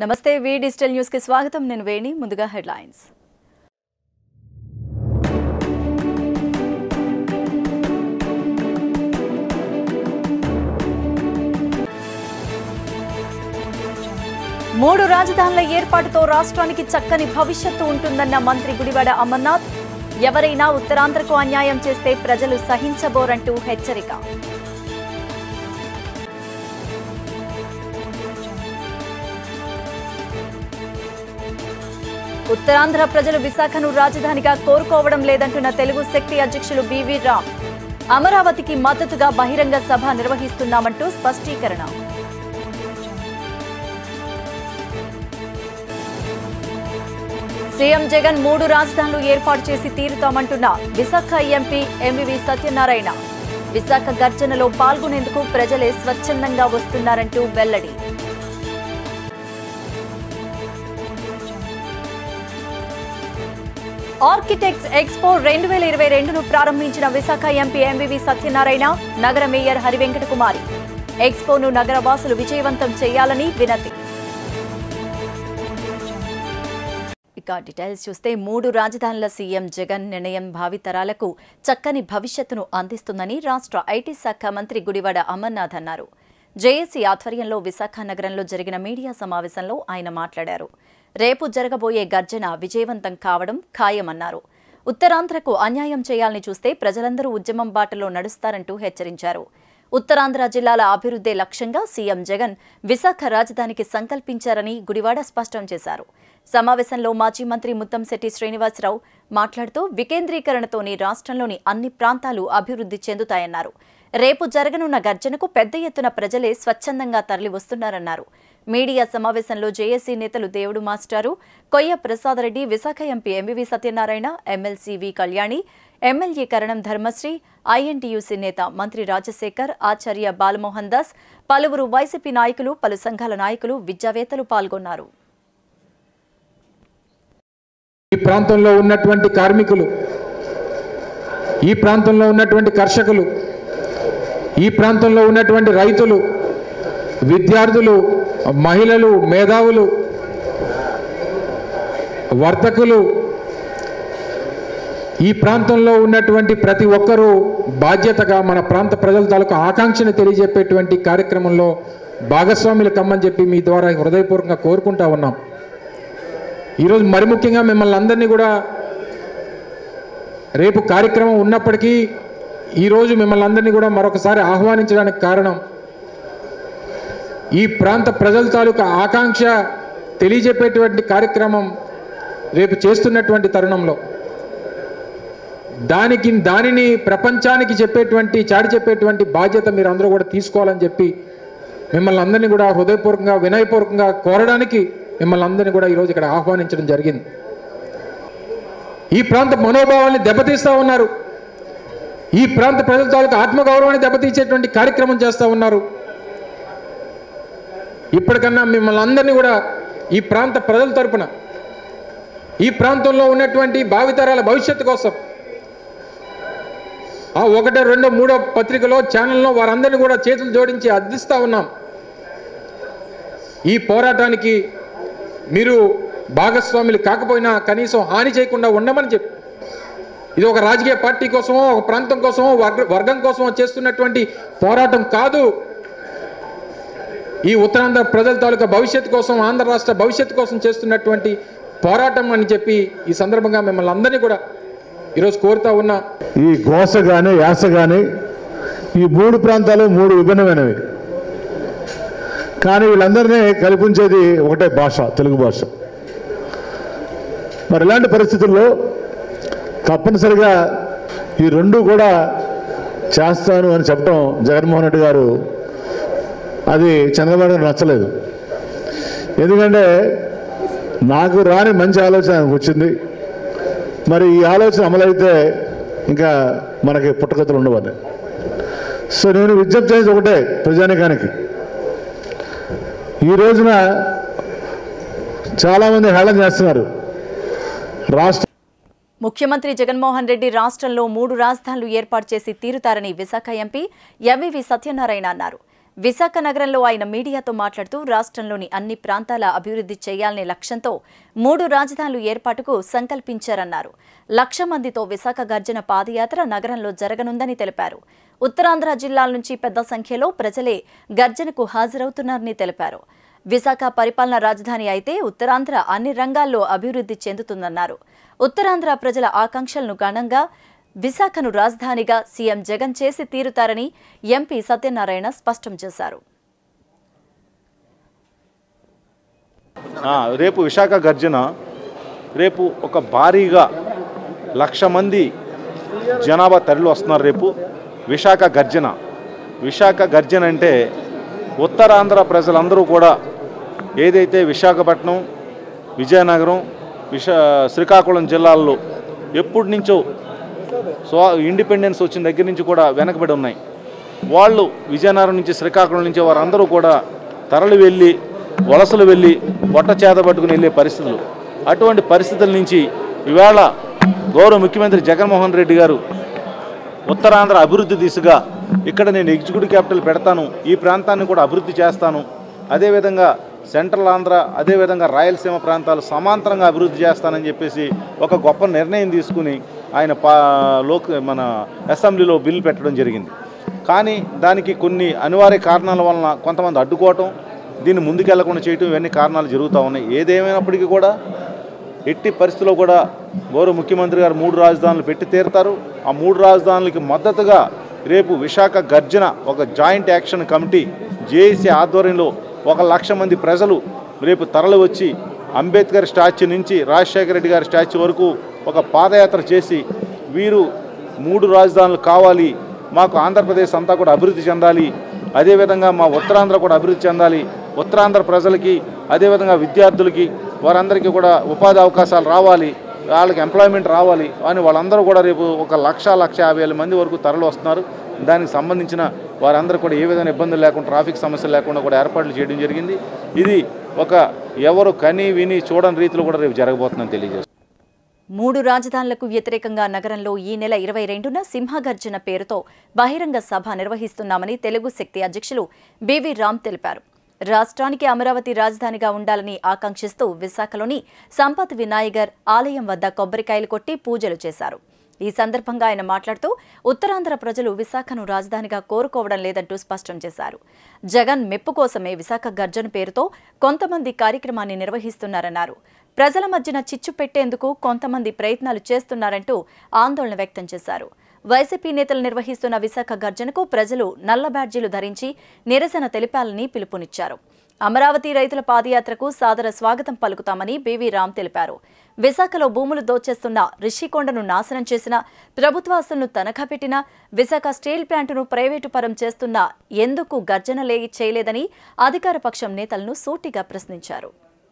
నమస్తే వి digital news కి స్వాగతం నేను వేణి ముందుగా హెడ్లైన్స్ మూడు రాజధానుల ఏర్పాటుతో రాష్ట్రానికి చక్కని భవిష్యత్తు ఉంటుందన్న మంత్రి గుడివాడ అమర్నాథ్ ఎవరైనా ఉత్తరాంధ్రకు అన్యాయం చేస్తే ప్రజలు సహించబోరంటూ హెచ్చరిక ఉత్తరాంధ్ర ప్రజలు విశాఖను రాజధానిగా కోరుకోవడం లేదంటున్న తెలుగు శక్తి అధ్యక్షులు బివి రామ్ అమరావతికి మద్దతుగా బహిరంగ సభ నిర్వహిస్తున్నామంటూ స్పష్టీకరణ సీఎం జగన్ మూడు రాజధానులు ఏర్పాటు చేసి తీరుతామంటున్న విశాఖ ఎంపీ ఎంవివి సత్యనారాయణ విశాఖ గర్జనలో పాల్గొనేందుకు ప్రజలే స్వచ్ఛందంగా వస్తున్నారంటూ వెల్లడి ఆర్కిటెక్ట్స్ ఎక్స్పో రెండు వేల ఇరవై రెండును ప్రారంభించిన విశాఖ ఎంపీ ఎంవివి సత్యనారాయణ నగర మేయర్ హరివెంకట కుమారి ఎక్స్పోను నగర వాసులు విజయవంతం చేయాలని వినతి ఇక డీటెయిల్స్ చూస్తే మూడు రాజధానుల సీఎం జగన్ నిర్ణయం భావితరాలకు చక్కని భవిష్యత్తును అందిస్తుందని రాష్ట్ర ఐటీ శాఖ మంత్రి గుడివాడ అమర్నాథ్ అన్నారు జేఏసీ ఆధ్వర్యంలో విశాఖ నగరంలో జరిగిన మీడియా సమావేశంలో ఆయన మాట్లాడారు రేపు జరగబోయే గర్జన విజయవంతం కావడం ఖాయమన్నారు ఉత్తరాంధ్రకు అన్యాయం చేయాలని చూస్తే ప్రజలందరూ ఉద్యమం బాటలో నడుస్తారంటూ హెచ్చరించారు ఉత్తరాంధ్ర జిల్లాల అభివృద్ధే లక్ష్యంగా సీఎం జగన్ విశాఖ రాజధానికి సంకల్పించారని గుడివాడ స్పష్టం చేశారు సమావేశంలో మాజీ మంత్రి ముత్తంశెట్టి శ్రీనివాసరావు మాట్లాడుతూ వికేంద్రీకరణతోని రాష్ట్రంలోని అన్ని ప్రాంతాలు అభివృద్ధి చెందుతాయన్నారు రేపు జరగనున్న గర్జనకు పెద్ద ఎత్తున ప్రజలే స్వచ్ఛందంగా తరలివస్తున్నారన్నారు మీడియా సమావేశంలో జేఏసీ నేతలు దేవుడు మాస్టారు Koyya Prasada Reddy Visakha MP MVV Satyanarayana MLC V Kalyani MLA Karanam Dharmasri INTUC నేత మంత్రి రాజశేఖర్ ఆచార్య బాలమోహన్ దాస్ పలువురు వైసీపీ నాయకులు పలు సంఘాల నాయకులు విద్యావేత్తలు పాల్గొన్నారు ఈ ప్రాంతంలో ఉన్నటువంటి కార్మికులు ఈ ప్రాంతంలో ఉన్నటువంటి కర్షకులు ఈ ప్రాంతంలో ఉన్నటువంటి రైతులు విద్యార్థులు మహిళలు మేధావులు వర్తకులు ఈ ప్రాంతంలో ఉన్నటువంటి ప్రతి ఒక్కరూ బాధ్యతగా మన ప్రాంత ప్రజల తాలూకు ఆకాంక్షను తెలియజెప్పేటువంటి కార్యక్రమంలో భాగస్వాములు కమ్మని చెప్పి మీ ద్వారా హృదయపూర్వకంగా కోరుకుంటా ఉన్నాం ఈరోజు మరి ముఖ్యంగా మిమ్మల్ని అందరినీ కూడా రేపు కార్యక్రమం ఉన్నప్పటికీ ఈరోజు మిమ్మల్ని అందరినీ కూడా మరొకసారి ఆహ్వానించడానికి కారణం ఈ ప్రాంత ప్రజల తాలూకా ఆకాంక్ష తెలియజెప్పేటువంటి కార్యక్రమం రేపు చేస్తున్నటువంటి తరుణంలో దానికి దానిని ప్రపంచానికి చెప్పేటువంటి చాటి చెప్పేటువంటి బాధ్యత మీరు అందరూ కూడా తీసుకోవాలని చెప్పి మిమ్మల్ని అందరినీ కూడా హృదయపూర్వకంగా వినయపూర్వకంగా కోరడానికి మిమ్మల్ని అందరినీ కూడా ఈరోజు ఇక్కడ ఆహ్వానించడం జరిగింది ఈ ప్రాంత మనోభావాల్ని దెబ్బతీస్తూ ఉన్నారు ఈ ప్రాంత ప్రజల తాలూకు ఆత్మగౌరవాన్ని దెబ్బతీసేటువంటి కార్యక్రమం చేస్తూ ఉన్నారు ఇప్పటికన్నా మిమ్మల్ని అందరినీ కూడా ఈ ప్రాంత ప్రజల తరపున ఈ ప్రాంతంలో ఉన్నటువంటి భావితరాల భవిష్యత్తు కోసం ఆ ఒకటో రెండో మూడో పత్రికలో ఛానల్లో వారందరినీ కూడా చేతులు జోడించి అర్థిస్తూ ఉన్నాం ఈ పోరాటానికి మీరు భాగస్వాములు కాకపోయినా కనీసం హాని చేయకుండా ఉండమని చెప్పి ఇది ఒక రాజకీయ పార్టీ కోసమో ఒక ప్రాంతం కోసమో వర్గ వర్గం కోసమో చేస్తున్నటువంటి పోరాటం కాదు ఈ ఉత్తరాంధ్ర ప్రజల తాలూకా భవిష్యత్తు కోసం ఆంధ్ర రాష్ట్ర భవిష్యత్తు కోసం చేస్తున్నటువంటి పోరాటం అని చెప్పి ఈ సందర్భంగా మిమ్మల్ని అందరినీ కూడా ఈరోజు కోరుతా ఉన్నా ఈ గోస కానీ యాస కానీ ఈ మూడు ప్రాంతాలు మూడు విభిన్నమైనవి కానీ వీళ్ళందరినీ కల్పించేది ఒకటే భాష తెలుగు భాష మరి ఇలాంటి పరిస్థితుల్లో తప్పనిసరిగా ఈ రెండు కూడా చేస్తాను అని చెప్పడం జగన్మోహన్ రెడ్డి గారు అది చంద్రబాబు గారు నచ్చలేదు ఎందుకంటే నాకు రాని మంచి ఆలోచన ఆయనకు వచ్చింది మరి ఈ ఆలోచన అమలైతే ఇంకా మనకి పుట్టగతులు ఉండవని సో నేను విజ్ఞప్తి చేసేది ఒకటే ప్రజానికానికి ఈ రోజున చాలామంది హేళన చేస్తున్నారు రాష్ట్ర ముఖ్యమంత్రి జగన్మోహన్ రెడ్డి రాష్ట్రంలో మూడు రాజధానులు ఏర్పాటు చేసి తీరుతారని విశాఖ ఎంపీ ఎంవివి సత్యనారాయణ అన్నారు విశాఖ నగరంలో ఆయన మీడియాతో మాట్లాడుతూ రాష్ట్రంలోని అన్ని ప్రాంతాల అభివృద్ధి చేయాలనే లక్ష్యంతో మూడు రాజధానులు ఏర్పాటుకు సంకల్పించారన్నారు లక్ష మందితో విశాఖ గర్జన పాదయాత్ర నగరంలో జరగనుందని తెలిపారు ఉత్తరాంధ్ర జిల్లాల నుంచి పెద్ద సంఖ్యలో ప్రజలే గర్జనకు హాజరవుతున్నారని తెలిపారు విశాఖ పరిపాలన రాజధాని అయితే ఉత్తరాంధ్ర అన్ని రంగాల్లో అభివృద్ధి చెందుతుందన్నారు ఉత్తరాంధ్ర ప్రజల ఆకాంక్షలను గణంగా విశాఖను రాజధానిగా సీఎం జగన్ చేసి తీరుతారని ఎంపీ సత్యనారాయణ స్పష్టం చేశారు ఆ, రేపు విశాఖ గర్జన రేపు ఒక భారీగా లక్ష మంది జనాభా తరలి వస్తున్నారు రేపు విశాఖ గర్జన విశాఖ గర్జన అంటే ఉత్తరాంధ్ర ప్రజలందరూ కూడా ఏదైతే విశాఖపట్నం విజయనగరం విశా శ్రీకాకుళం జిల్లాల్లో ఎప్పటి నుంచో స్వా ఇండిపెండెన్స్ వచ్చిన దగ్గర నుంచి కూడా వెనకబడి ఉన్నాయి వాళ్ళు విజయనగరం నుంచి శ్రీకాకుళం నుంచి వారందరూ కూడా తరలి వెళ్ళి వలసలు వెళ్ళి పొట్ట చేత పట్టుకుని వెళ్ళే పరిస్థితులు అటువంటి పరిస్థితుల నుంచి ఇవాళ గౌరవ ముఖ్యమంత్రి జగన్మోహన్ రెడ్డి గారు ఉత్తరాంధ్ర అభివృద్ధి దిశగా ఇక్కడ నేను ఎగ్జిక్యూటివ్ క్యాపిటల్ పెడతాను ఈ ప్రాంతాన్ని కూడా అభివృద్ధి చేస్తాను అదేవిధంగా సెంట్రల్ ఆంధ్ర అదేవిధంగా రాయలసీమ ప్రాంతాలు సమాంతరంగా అభివృద్ధి చేస్తానని చెప్పేసి ఒక గొప్ప నిర్ణయం తీసుకుని ఆయన పా లోక్ మన అసెంబ్లీలో బిల్లు పెట్టడం జరిగింది కానీ దానికి కొన్ని అనివార్య కారణాల వలన కొంతమంది అడ్డుకోవటం దీన్ని ముందుకెళ్లకుండా చేయటం ఇవన్నీ కారణాలు జరుగుతూ ఉన్నాయి ఏదేమైనప్పటికీ కూడా ఎట్టి పరిస్థితుల్లో కూడా గౌరవ ముఖ్యమంత్రి గారు మూడు రాజధానులు పెట్టి తీరుతారు ఆ మూడు రాజధానులకి మద్దతుగా రేపు విశాఖ గర్జన ఒక జాయింట్ యాక్షన్ కమిటీ జేఏసీ ఆధ్వర్యంలో ఒక లక్ష మంది ప్రజలు రేపు తరలి వచ్చి అంబేద్కర్ స్టాచ్యూ నుంచి రాజశేఖర రెడ్డి గారి స్టాచ్యూ వరకు ఒక పాదయాత్ర చేసి వీరు మూడు రాజధానులు కావాలి మాకు ఆంధ్రప్రదేశ్ అంతా కూడా అభివృద్ధి చెందాలి అదేవిధంగా మా ఉత్తరాంధ్ర కూడా అభివృద్ధి చెందాలి ఉత్తరాంధ్ర ప్రజలకి అదేవిధంగా విద్యార్థులకి వారందరికీ కూడా ఉపాధి అవకాశాలు రావాలి వాళ్ళకి ఎంప్లాయ్మెంట్ రావాలి అని వాళ్ళందరూ కూడా రేపు ఒక లక్ష లక్ష యాభై వేల మంది వరకు తరలి వస్తున్నారు దానికి సంబంధించిన వారందరూ కూడా ఏ విధమైన ఇబ్బందులు లేకుండా ట్రాఫిక్ సమస్యలు లేకుండా కూడా ఏర్పాట్లు చేయడం జరిగింది ఇది ఒక ఎవరు కని విని చూడని రీతిలో కూడా రేపు జరగబోతుందని తెలియజేస్తారు మూడు రాజధానులకు వ్యతిరేకంగా నగరంలో ఈ నెల ఇరవై రెండున సింహగర్జన పేరుతో బహిరంగ సభ నిర్వహిస్తున్నామని తెలుగు శక్తి అధ్యక్షులు బివి రామ్ తెలిపారు రాష్ట్రానికి అమరావతి రాజధానిగా ఉండాలని ఆకాంక్షిస్తూ విశాఖలోని సంపత్ వినాయగర్ ఆలయం వద్ద కొబ్బరికాయలు కొట్టి పూజలు చేశారు ఈ సందర్భంగా ఆయన మాట్లాడుతూ ఉత్తరాంధ్ర ప్రజలు విశాఖను రాజధానిగా కోరుకోవడం లేదంటూ స్పష్టం చేశారు జగన్ మెప్పు కోసమే విశాఖ గర్జన పేరుతో కొంతమంది కార్యక్రమాన్ని నిర్వహిస్తున్నారన్నారు ప్రజల మధ్యన చిచ్చు పెట్టేందుకు కొంతమంది ప్రయత్నాలు చేస్తున్నారంటూ ఆందోళన వ్యక్తం చేశారు వైసీపీ నేతలు నిర్వహిస్తున్న విశాఖ గర్జనకు ప్రజలు నల్ల బ్యాడ్జీలు ధరించి నిరసన తెలిపాలని పిలుపునిచ్చారు అమరావతి రైతుల పాదయాత్రకు సాదర స్వాగతం పలుకుతామని బీవీ రామ్ తెలిపారు విశాఖలో భూములు దోచేస్తున్న రిషికొండను నాశనం చేసిన ప్రభుత్వాస్తులను తనఖా పెట్టిన విశాఖ స్టీల్ ప్లాంటును ప్రైవేటు పరం చేస్తున్న ఎందుకు గర్జన లే చేయలేదని అధికార పక్షం నేతలను సూటిగా ప్రశ్నించారు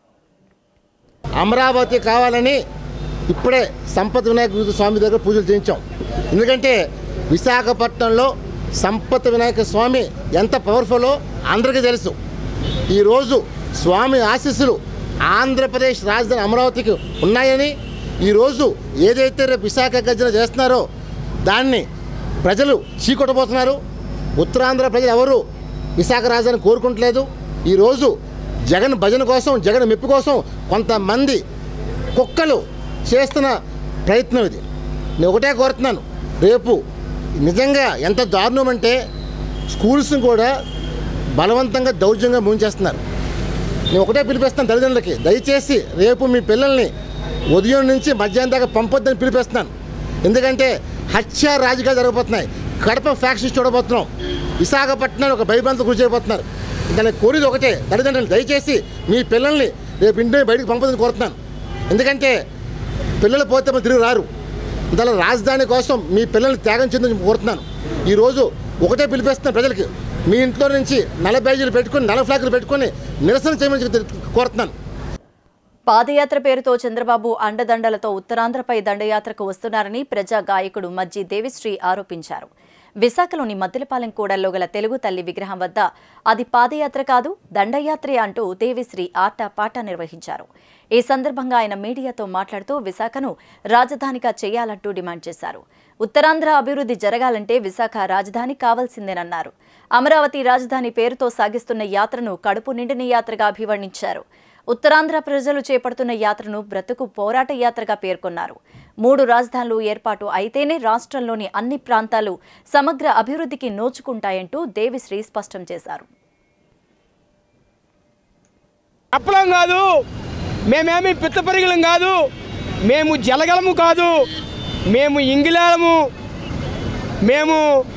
అమరావతి కావాలని ఇప్పుడే సంపత్ వినాయక స్వామి దగ్గర పూజలు చేయించాం ఎందుకంటే విశాఖపట్నంలో సంపత్ వినాయక స్వామి ఎంత పవర్ఫుల్లో అందరికీ తెలుసు ఈరోజు స్వామి ఆశీస్సులు ఆంధ్రప్రదేశ్ రాజధాని అమరావతికి ఉన్నాయని ఈరోజు ఏదైతే రేపు విశాఖ గర్జన చేస్తున్నారో దాన్ని ప్రజలు చీకొట్టబోతున్నారు ఉత్తరాంధ్ర ప్రజలు ఎవరు విశాఖ రాజధాని కోరుకుంటలేదు ఈరోజు జగన్ భజన కోసం జగన్ మెప్పు కోసం కొంతమంది కుక్కలు చేస్తున్న ప్రయత్నం ఇది నేను ఒకటే కోరుతున్నాను రేపు నిజంగా ఎంత దారుణం అంటే స్కూల్స్ని కూడా బలవంతంగా దౌర్జంగా ముంచేస్తున్నారు నేను ఒకటే పిలిపిస్తాను తల్లిదండ్రులకి దయచేసి రేపు మీ పిల్లల్ని ఉదయం నుంచి మధ్యాహ్నం దాకా పంపొద్దని పిలిపిస్తున్నాను ఎందుకంటే హత్య రాజకీయాలు జరగబోతున్నాయి కడప ఫ్యాక్షన్ చూడబోతున్నాం విశాఖపట్నాన్ని ఒక భయభ్రాంతి గురి చేయబోతున్నారు దానికి కోరిది ఒకటే తల్లిదండ్రులు దయచేసి మీ పిల్లల్ని రేపు ఇంటి బయటికి పంపదని కోరుతున్నాను ఎందుకంటే పిల్లలు పోతే మరి తిరిగి రారు దాని రాజధాని కోసం మీ పిల్లల్ని త్యాగం చెందని కోరుతున్నాను ఈరోజు ఒకటే పిలిపిస్తున్నాను ప్రజలకి మీ ఇంట్లో నుంచి నల్ల బ్యాజీలు పెట్టుకొని నల్ల ఫ్లాగులు పెట్టుకొని నిరసన చేయమని చెప్పి కోరుతున్నాను పాదయాత్ర పేరుతో చంద్రబాబు అండదండలతో ఉత్తరాంధ్రపై దండయాత్రకు వస్తున్నారని ప్రజా గాయకుడు మజ్జి దేవిశ్రీ ఆరోపించారు విశాఖలోని మద్దిలపాలెం కూడల్లో గల తెలుగు తల్లి విగ్రహం వద్ద అది పాదయాత్ర కాదు దండయాత్రే అంటూ దేవిశ్రీ ఆట పాట నిర్వహించారు ఈ సందర్భంగా ఆయన మీడియాతో మాట్లాడుతూ విశాఖను రాజధానిగా చేయాలంటూ డిమాండ్ చేశారు ఉత్తరాంధ్ర అభివృద్ధి జరగాలంటే విశాఖ రాజధాని కావాల్సిందేనన్నారు అమరావతి రాజధాని పేరుతో సాగిస్తున్న యాత్రను కడుపు నిండిన యాత్రగా అభివర్ణించారు ఉత్తరాంధ్ర ప్రజలు చేపడుతున్న యాత్రను బ్రతుకు పోరాట యాత్రగా పేర్కొన్నారు మూడు రాజధానులు ఏర్పాటు అయితేనే రాష్ట్రంలోని అన్ని ప్రాంతాలు సమగ్ర అభివృద్ధికి నోచుకుంటాయంటూ దేవిశ్రీ స్పష్టం చేశారు చెప్పలం కాదు మేమేమి పిత్తపరిగలం కాదు మేము జలగలము కాదు మేము ఇంగిలాలము మేము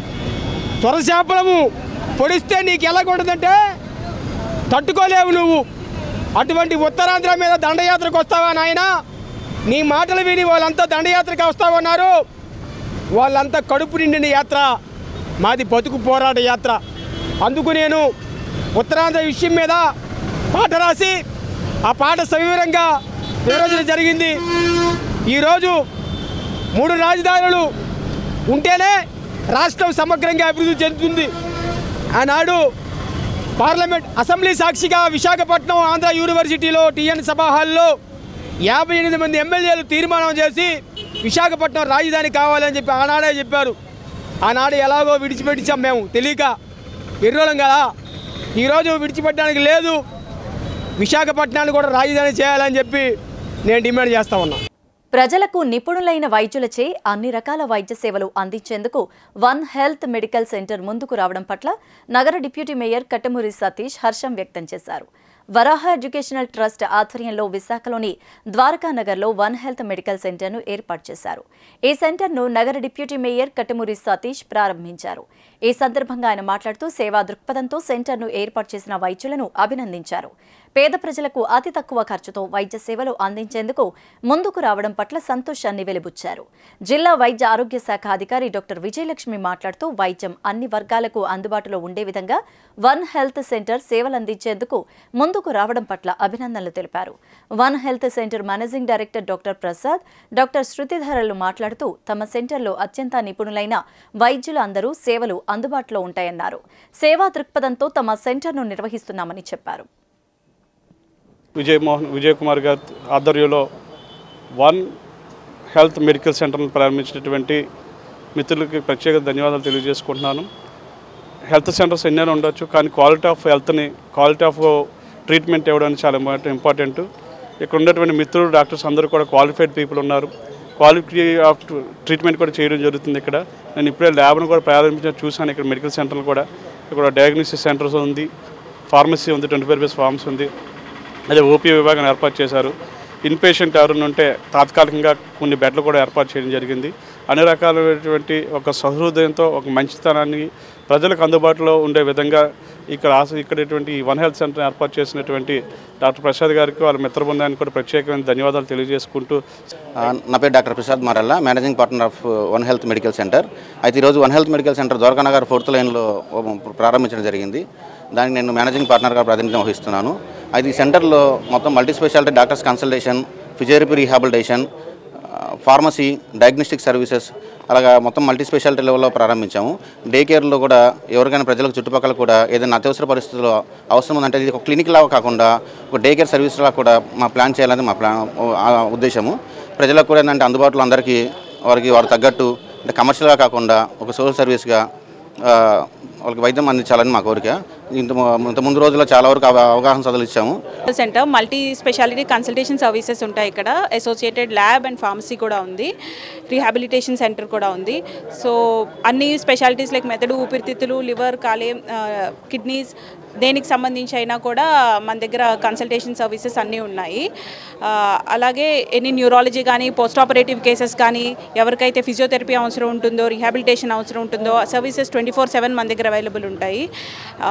త్వరశాపలము పొడిస్తే నీకు ఎలా ఉంటుందంటే తట్టుకోలేవు నువ్వు అటువంటి ఉత్తరాంధ్ర మీద దండయాత్రకు వస్తావా నాయన నీ మాటలు విని వాళ్ళంతా దండయాత్రకు వస్తామన్నారు వాళ్ళంతా కడుపు నిండిన యాత్ర మాది బతుకు పోరాట యాత్ర అందుకు నేను ఉత్తరాంధ్ర విషయం మీద పాట రాసి ఆ పాట సవివరంగా వివరించడం జరిగింది ఈరోజు మూడు రాజధానులు ఉంటేనే రాష్ట్రం సమగ్రంగా అభివృద్ధి చెందుతుంది ఆనాడు పార్లమెంట్ అసెంబ్లీ సాక్షిగా విశాఖపట్నం ఆంధ్ర యూనివర్సిటీలో టిఎన్ సభా హాల్లో యాభై ఎనిమిది మంది ఎమ్మెల్యేలు తీర్మానం చేసి విశాఖపట్నం రాజధాని కావాలని చెప్పి ఆనాడే చెప్పారు ఆనాడు ఎలాగో విడిచిపెట్టించాం మేము తెలియక ఎర్రోళం కదా ఈరోజు విడిచిపెట్టడానికి లేదు విశాఖపట్నాన్ని కూడా రాజధాని చేయాలని చెప్పి నేను డిమాండ్ చేస్తా ఉన్నా ప్రజలకు నిపుణులైన వైద్యులచే అన్ని రకాల వైద్య సేవలు అందించేందుకు వన్ హెల్త్ మెడికల్ సెంటర్ ముందుకు రావడం పట్ల నగర డిప్యూటీ మేయర్ కట్టమూరి సతీష్ హర్షం వ్యక్తం చేశారు వరాహ ఎడ్యుకేషనల్ ట్రస్ట్ ఆధ్వర్యంలో విశాఖలోని ద్వారకా నగర్లో వన్ హెల్త్ మెడికల్ సెంటర్ను ఏర్పాటు చేశారు ఈ సెంటర్ను నగర డిప్యూటీ మేయర్ కట్టమూరి సతీష్ ప్రారంభించారు ఈ సందర్భంగా ఆయన మాట్లాడుతూ సేవా దృక్పథంతో సెంటర్ను ఏర్పాటు చేసిన వైద్యులను అభినందించారు పేద ప్రజలకు అతి తక్కువ ఖర్చుతో వైద్య సేవలు అందించేందుకు ముందుకు రావడం పట్ల సంతోషాన్ని వెలిబుచ్చారు జిల్లా వైద్య ఆరోగ్య శాఖ అధికారి డాక్టర్ విజయలక్ష్మి మాట్లాడుతూ వైద్యం అన్ని వర్గాలకు అందుబాటులో ఉండే విధంగా వన్ హెల్త్ సెంటర్ సేవలందించేందుకు ముందుకు రావడం పట్ల అభినందనలు తెలిపారు One Health centre managing director doctor Prasad doctor శృతిధరలు మాట్లాడుతూ తమ సెంటర్లో అత్యంత నిపుణులైన వైద్యులు అందరూ సేవలు అందుబాటులో ఉంటాయన్నారు సేవా దృక్పథంతో తమ సెంటర్ను నిర్వహిస్తున్నామని చెప్పారు విజయ్ మోహన్ విజయ్ కుమార్ గారి ఆధ్వర్యంలో వన్ హెల్త్ మెడికల్ సెంటర్ను ప్రారంభించినటువంటి మిత్రులకి ప్రత్యేక ధన్యవాదాలు తెలియజేసుకుంటున్నాను హెల్త్ సెంటర్స్ ఎన్నైనా ఉండొచ్చు కానీ క్వాలిటీ ఆఫ్ హెల్త్ని క్వాలిటీ ఆఫ్ ట్రీట్మెంట్ ఇవ్వడానికి చాలా ఇంపార్టెంట్ ఇక్కడ ఉన్నటువంటి మిత్రులు డాక్టర్స్ అందరూ కూడా క్వాలిఫైడ్ పీపుల్ ఉన్నారు క్వాలిటీ ఆఫ్ ట్రీట్మెంట్ కూడా చేయడం జరుగుతుంది ఇక్కడ నేను ఇప్పుడే ల్యాబ్ను కూడా ప్రారంభించిన చూశాను ఇక్కడ మెడికల్ సెంటర్లు కూడా ఇక్కడ డయాగ్నోసిస్ సెంటర్స్ ఉంది ఫార్మసీ ఉంది ట్వంటీ ఫోర్ బేస్ ఫార్మసీ ఉంది అదే ఓపీ విభాగం ఏర్పాటు చేశారు ఇన్ పేషెంట్ ఎవరైనా ఉంటే తాత్కాలికంగా కొన్ని బెడ్లు కూడా ఏర్పాటు చేయడం జరిగింది అన్ని రకాలైనటువంటి ఒక సహృదయంతో ఒక మంచితనాన్ని ప్రజలకు అందుబాటులో ఉండే విధంగా ఇక్కడ ఆశ ఇక్కడటువంటి వన్ హెల్త్ సెంటర్ ఏర్పాటు చేసినటువంటి డాక్టర్ ప్రసాద్ గారికి వాళ్ళ మిత్ర బృందానికి కూడా ప్రత్యేకమైన ధన్యవాదాలు తెలియజేసుకుంటూ ఆ, నా పేరు doctor Prasad Maralla managing partner of One Health medical centre అయితే ఈరోజు One Health medical centre Dwarakanagar fourth లైన్లో ప్రారంభించడం జరిగింది దానికి నేను మేనేజింగ్ పార్ట్నర్గా ప్రాతినిధ్యం వహిస్తున్నాను అయితే ఈ సెంటర్లో మొత్తం multi speciality doctors consultation physiotherapy rehabilitation pharmacy diagnostic services అలాగా మొత్తం మల్టీ స్పెషాలిటీ లెవెల్లో ప్రారంభించాము డే కేర్లో కూడా ఎవరికైనా ప్రజలకు చుట్టుపక్కల కూడా ఏదైనా అత్యవసర పరిస్థితుల్లో అవసరం ఉందంటే ఇది ఒక క్లినిక్ లాగా కాకుండా ఒక డే కేర్ సర్వీస్ లాగా కూడా మా ప్లాన్ చేయాలని మా ప్లాన్ ఆ ఉద్దేశము ప్రజలకు కూడా ఏంటంటే అందుబాటులో అందరికీ వారికి వారు తగ్గట్టు అంటే కమర్షియల్గా కాకుండా ఒక సోషల్ సర్వీస్గా ఆ, వాళ్ళకి వైద్యం అందించాలని మా కోరిక ఇంత ము- ఇంత ముందు రోజుల్లో చాలా వరకు అవ- అవగాహన సదలు ఇచ్చాము centre multi speciality consultation services ఉంటాయి ఇక్కడ అసోసియేటెడ్ ల్యాబ్ అండ్ ఫార్మసీ కూడా ఉంది రీహాబిలిటేషన్ సెంటర్ కూడా ఉంది సో అన్ని స్పెషాలిటీస్ లైక్ మెదడు ఊపిరితిత్తులు లివర్ కాలేయం కిడ్నీస్ దేనికి సంబంధించి అయినా కూడా మన దగ్గర కన్సల్టేషన్ సర్వీసెస్ అన్నీ ఉన్నాయి ఆ, అలాగే ఎనీ న్యూరాలజీ కానీ పోస్ట్ ఆపరేటివ్ కేసెస్ కానీ ఎవరికైతే ఫిజియోథెరపీ అవసరం ఉంటుందో రీహాబిలిటేషన్ అవసరం ఉంటుందో ఆ సర్వీసెస్ ట్వంటీ ఫోర్ సెవెన్ మన దగ్గర అవైలబుల్ ఉంటాయి ఆ,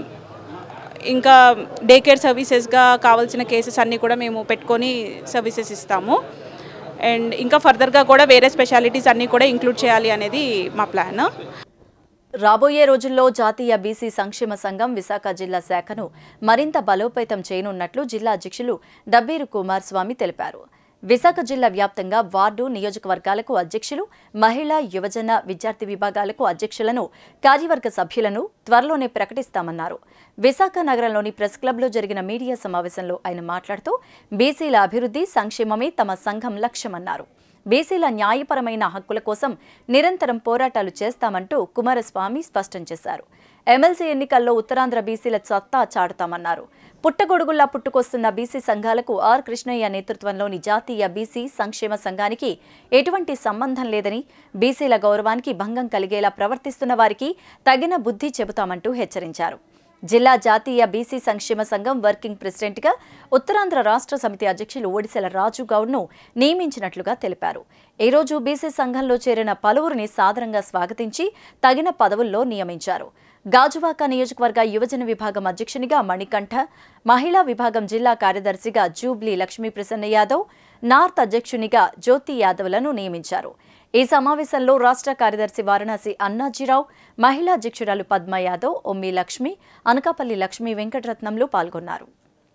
ఇంకా డే కేర్ సర్వీసెస్గా కావాల్సిన కేసెస్ అన్నీ కూడా మేము పెట్టుకొని సర్వీసెస్ ఇస్తాము అండ్ ఇంకా ఫర్దర్గా కూడా వేరే స్పెషాలిటీస్ అన్నీ కూడా ఇంక్లూడ్ చేయాలి అనేది మా ప్లాన్ రాబోయే రోజుల్లో జాతీయ బీసీ సంక్షేమ సంఘం విశాఖ జిల్లా శాఖను మరింత బలోపేతం చేయనున్నట్లు జిల్లా అధ్యక్షులు డబ్బీరు కుమార్ స్వామి తెలిపారు విశాఖ జిల్లా వ్యాప్తంగా వార్డు నియోజకవర్గాలకు అధ్యక్షులు మహిళా యువజన విద్యార్థి విభాగాలకు అధ్యక్షులను కార్యవర్గ సభ్యులను త్వరలోనే ప్రకటిస్తామన్నారు విశాఖ నగరంలోని ప్రెస్ క్లబ్లో జరిగిన మీడియా సమావేశంలో ఆయన మాట్లాడుతూ బీసీల అభివృద్ధి సంక్షేమమే తమ సంఘం లక్ష్యమన్నారు బీసీల న్యాయపరమైన హక్కుల కోసం నిరంతరం పోరాటాలు చేస్తామంటూ కుమారస్వామి స్పష్టం చేశారు ఎమ్మెల్సీ ఎన్నికల్లో ఉత్తరాంధ్ర బీసీల సత్తా చాటుతామన్నారు పుట్టగొడుగుల్లా పుట్టుకొస్తున్న బీసీ సంఘాలకు ఆర్ కృష్ణయ్య నేతృత్వంలోని జాతీయ బీసీ సంక్షేమ సంఘానికి ఎటువంటి సంబంధం లేదని బీసీల గౌరవానికి భంగం కలిగేలా ప్రవర్తిస్తున్న వారికి తగిన బుద్ధి చెబుతామంటూ హెచ్చరించారు జిల్లా జాతీయ బీసీ సంక్షేమ సంఘం వర్కింగ్ ప్రెసిడెంట్గా ఉత్తరాంధ్ర రాష్ట్ర సమితి అధ్యక్షులు ఒడిశెల రాజు గౌడ్ను నియమించినట్లుగా తెలిపారు ఈ రోజు బీసీ సంఘంలో చేరిన పలువురిని సాదరంగా స్వాగతించి తగిన పదవుల్లో నియమించారు గాజువాక నియోజకవర్గ యువజన విభాగం అధ్యక్షునిగా మణికంఠ మహిళా విభాగం జిల్లా కార్యదర్శిగా జూబ్లీ లక్ష్మీ ప్రసన్న యాదవ్ నార్త్ అధ్యక్షునిగా జ్యోతి యాదవ్లను నియమించారు ఈ సమావేశంలో రాష్ట్ర కార్యదర్శి వారణాసి అన్నాజీరావు మహిళా అధ్యక్షురాలు పద్మ యాదవ్ ఒమ్మి లక్ష్మి అనకాపల్లి లక్ష్మీ వెంకటరత్నంలు పాల్గొన్నారు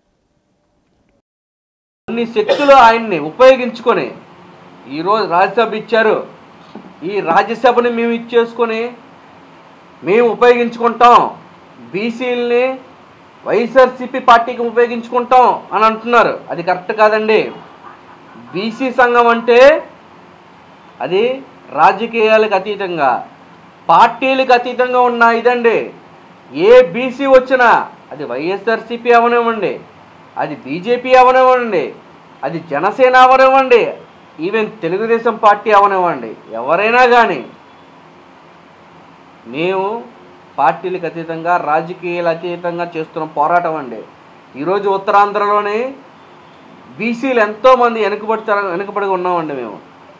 కొన్ని శక్తులు ఆయన్ని ఉపయోగించుకొని ఈరోజు రాజ్యసభ ఇచ్చారు ఈ రాజ్యసభని మేము ఇచ్చేసుకొని మేము ఉపయోగించుకుంటాం బీసీలని వైఎస్ఆర్సీపీ పార్టీకి ఉపయోగించుకుంటాం అని అంటున్నారు అది కరెక్ట్ కాదండి బీసీ సంఘం అంటే అది రాజకీయాలకు అతీతంగా పార్టీలకు అతీతంగా ఉన్న ఇదండి ఏ బీసీ వచ్చినా అది వైఎస్ఆర్సీపీ అవనివ్వండి అది బీజేపీ అవనివ్వండి అది జనసేన అవనివ్వండి ఈవెన్ తెలుగుదేశం పార్టీ అవనివ్వండి ఎవరైనా కానీ మేము పార్టీలకు అతీతంగా రాజకీయాలు అతీతంగా చేస్తున్న పోరాటం అండి ఈరోజు ఉత్తరాంధ్రలోని బీసీలు ఎంతోమంది వెనుకబడి వెనుకబడి ఉన్నామండి మేము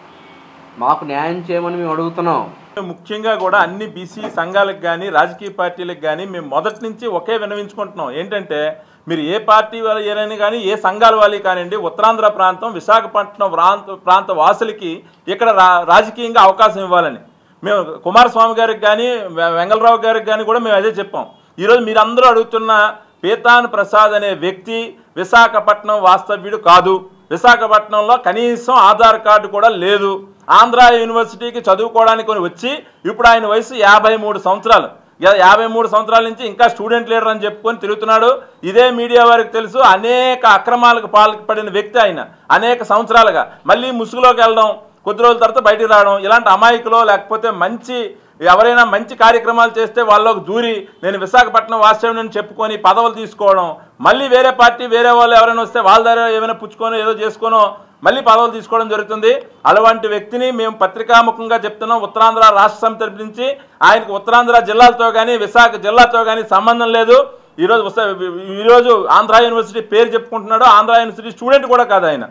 మాకు న్యాయం చేయమని మేము అడుగుతున్నాం ముఖ్యంగా కూడా అన్ని బీసీ సంఘాలకు కానీ రాజకీయ పార్టీలకు కానీ మేము మొదటి నుంచి ఒకే వినవించుకుంటున్నాం ఏంటంటే మీరు ఏ పార్టీ వాళ్ళు ఏరైనా కానీ ఏ సంఘాల వాళ్ళు కానివ్వండి ఉత్తరాంధ్ర ప్రాంతం విశాఖపట్నం ప్రాంత ప్రాంత వాసులకి ఇక్కడ రా రాజకీయంగా అవకాశం ఇవ్వాలని మేము కుమారస్వామి గారికి కానీ వె- వెంగళరావు గారికి కానీ కూడా మేము అదే చెప్పాం ఈరోజు మీరందరూ అడుగుతున్న పీతాన్ ప్రసాద్ అనే వ్యక్తి విశాఖపట్నం వాస్తవ్యుడు కాదు విశాఖపట్నంలో కనీసం ఆధార్ కార్డు కూడా లేదు ఆంధ్ర యూనివర్సిటీకి చదువుకోవడానికి కొని వచ్చి ఇప్పుడు ఆయన వయసు యాభై మూడు సంవత్సరాలు యా- యాభై మూడు సంవత్సరాల నుంచి ఇంకా స్టూడెంట్ లీడర్ అని చెప్పుకొని తిరుగుతున్నాడు ఇదే మీడియా వారికి తెలుసు అనేక అక్రమాలకు పాల్పడిన వ్యక్తి ఆయన అనేక సంవత్సరాలుగా మళ్ళీ ముసుగులోకి వెళ్ళడం కొద్ది రోజుల తర్వాత బయటికి రావడం ఇలాంటి అమాయకులో లేకపోతే మంచి ఎవరైనా మంచి కార్యక్రమాలు చేస్తే వాళ్ళకి దూరి నేను విశాఖపట్నం వాస్తవ్యం చెప్పుకొని పదవులు తీసుకోవడం మళ్ళీ వేరే పార్టీ వేరే వాళ్ళు ఎవరైనా వస్తే వాళ్ళ దగ్గర ఏమైనా పుచ్చుకొని ఏదో చేసుకోనో మళ్ళీ పదవులు తీసుకోవడం జరుగుతుంది అలాంటి వ్యక్తిని మేము పత్రికాముఖంగా చెప్తున్నాం ఉత్తరాంధ్ర రాష్ట్ర సమితి తరపు నుంచి ఆయనకు ఉత్తరాంధ్ర జిల్లాలతో కానీ విశాఖ జిల్లాతో కానీ సంబంధం లేదు ఈరోజు ఉస్తా- ఈరోజు ఆంధ్ర యూనివర్సిటీ పేరు చెప్పుకుంటున్నాడు ఆంధ్ర యూనివర్సిటీ స్టూడెంట్ కూడా కాదు ఆయన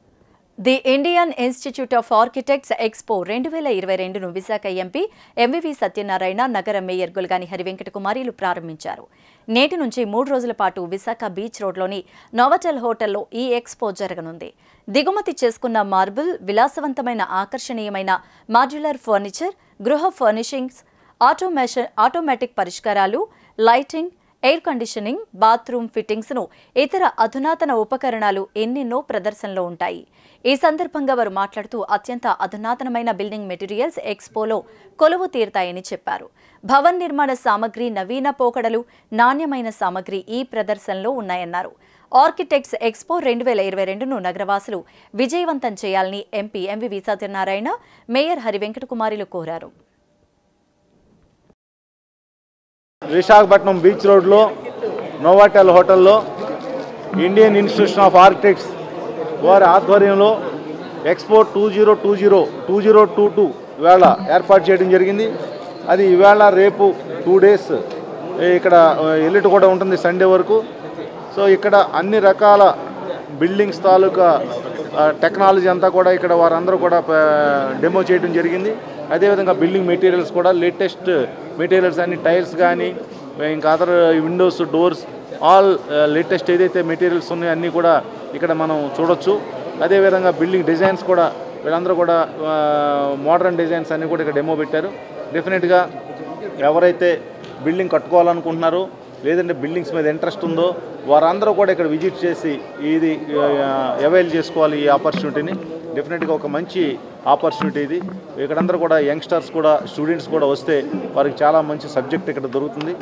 the Indian institute of architects expo రెండు వేల ఇరవై రెండును విశాఖ ఎంపీ ఎంవివి సత్యనారాయణ నగర మేయర్ గుల్గాని హరివెంకట కుమారీలు ప్రారంభించారు నేటి నుంచి మూడు రోజుల పాటు విశాఖ బీచ్ రోడ్లోని నోవటెల్ హోటల్లో ఈ ఎక్స్పో జరగనుంది దిగుమతి చేసుకున్న మార్బుల్ విలాసవంతమైన ఆకర్షణీయమైన మాడ్యులర్ ఫర్నిచర్ గృహ ఫర్నిషింగ్స్ ఆటోమేషన్ ఆటోమేటిక్ పరిష్కారాలు లైటింగ్ ఎయిర్ కండిషనింగ్ బాత్రూమ్ ఫిట్టింగ్స్ను ఇతర అధునాతన ఉపకరణాలు ఎన్నెన్నో ప్రదర్శనలో ఉంటాయి ఈ సందర్భంగా వారు మాట్లాడుతూ అత్యంత అధునాతనమైన బిల్డింగ్ మెటీరియల్స్ ఎక్స్పోలో కొలువు తీరుతాయని చెప్పారు భవన్ నిర్మాణ సామగ్రి నవీన పోకడలు నాణ్యమైన సామగ్రి ఈ ప్రదర్శనలో ఉన్నాయన్నారు ఆర్కిటెక్ట్స్ ఎక్స్పో రెండు వేల ఇరవై రెండును నగరవాసులు విజయవంతం చేయాలని MP MVV Satyanarayana mayor Hari వెంకటకుమారిలు కోరారు విశాఖపట్నం బీచ్ రోడ్లో నోవాటెల్ హోటల్లో ఇండియన్ ఇన్స్టిట్యూషన్ ఆఫ్ ఆర్కిటెక్ట్స్ వారి ఆధ్వర్యంలో expo two zero two zero two zero two two ఇవాళ ఏర్పాటు చేయడం జరిగింది అది ఇవాళ రేపు టూ డేస్ ఇక్కడ ఎల్లుటి కూడా ఉంటుంది సండే వరకు సో ఇక్కడ అన్ని రకాల బిల్డింగ్స్ తాలూకా ఆ, టెక్నాలజీ అంతా కూడా ఇక్కడ వారందరూ కూడా డెమో చేయడం జరిగింది అదేవిధంగా బిల్డింగ్ మెటీరియల్స్ కూడా లేటెస్ట్ మెటీరియల్స్ అన్ని టైల్స్ కానీ ఇంకా other windows doors all latest ఏదైతే మెటీరియల్స్ ఉన్నాయో అన్నీ కూడా ఇక్కడ మనం చూడొచ్చు అదేవిధంగా బిల్డింగ్ డిజైన్స్ కూడా వీళ్ళందరూ కూడా మోడర్న్ డిజైన్స్ అన్నీ కూడా ఇక్కడ డెమో పెట్టారు డెఫినెట్గా ఎవరైతే బిల్డింగ్ కట్టుకోవాలనుకుంటున్నారో లేదంటే బిల్డింగ్స్ మీద ఇంట్రెస్ట్ ఉందో వారందరూ కూడా ఇక్కడ విజిట్ చేసి ఇది అవైల్ చేసుకోవాలి ఈ ఆపర్చునిటీని డెఫినెట్గా ఒక మంచి ఆపర్చునిటీ ఇది ఇక్కడందరూ కూడా యంగ్స్టర్స్ కూడా స్టూడెంట్స్ కూడా వస్తే వారికి చాలా మంచి సబ్జెక్ట్ ఇక్కడ దొరుకుతుంది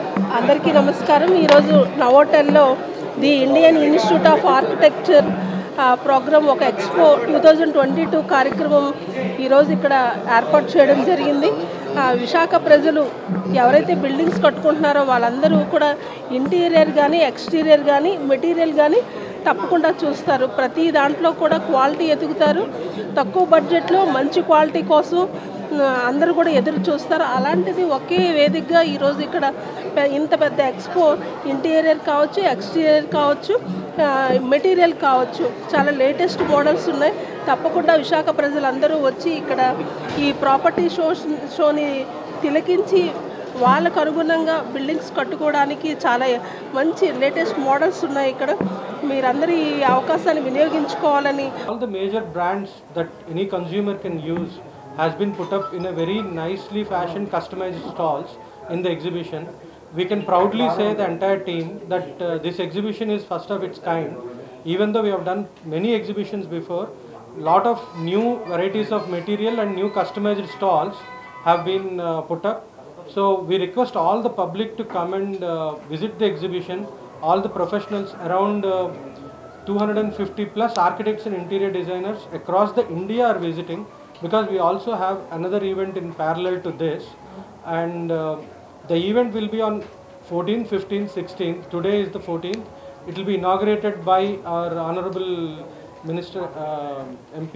అందరికీ నమస్కారం ఈరోజు నవోటెల్లో the Indian institute of architecture programme ఒక expo two thousand twenty two కార్యక్రమం ఈరోజు ఇక్కడ ఏర్పాటు చేయడం జరిగింది ఆ, విశాఖ ప్రజలు ఎవరైతే బిల్డింగ్స్ కట్టుకుంటున్నారో వాళ్ళందరూ కూడా ఇంటీరియర్ కానీ ఎక్స్టీరియర్ కానీ మెటీరియల్ కానీ తప్పకుండా చూస్తారు ప్రతి దాంట్లో కూడా క్వాలిటీ ఎదుగుతారు తక్కువ బడ్జెట్లో మంచి క్వాలిటీ కోసం ఆ, అందరూ కూడా ఎదురు చూస్తారు అలాంటిది ఒకే వేదికగా ఈరోజు ఇక్కడ పె- ఇంత పెద్ద ఎక్స్పో ఇంటీరియర్ కావచ్చు ఎక్స్టీరియర్ కావచ్చు ఆ, మెటీరియల్ కావచ్చు చాలా లేటెస్ట్ మోడల్స్ ఉన్నాయి తప్పకుండా విశాఖ ప్రజలందరూ వచ్చి ఇక్కడ ఈ ప్రాపర్టీ షో షోని తిలకించి వాళ్ళకు అనుగుణంగా బిల్డింగ్స్ కట్టుకోవడానికి చాలా మంచి లేటెస్ట్ మోడల్స్ ఉన్నాయి ఇక్కడ మీరందరూ ఈ అవకాశాన్ని వినియోగించుకోవాలని All the major brands that any consumer can use has been put up in a very nicely fashioned customized stalls in the exhibition. We can proudly say the entire team that uh, this exhibition is first of its kind. Even though we have done many exhibitions before, lot of new varieties of material and new customized stalls have been uh, put up. So we request all the public to come and uh, visit the exhibition. All the professionals around uh, 250 plus architects and interior designers across the India are visiting because we also have another event in parallel to this and uh, the event will be on 14th, 15th, 16th. Today is the 14th. It will be inaugurated by our honorable minister uh, MP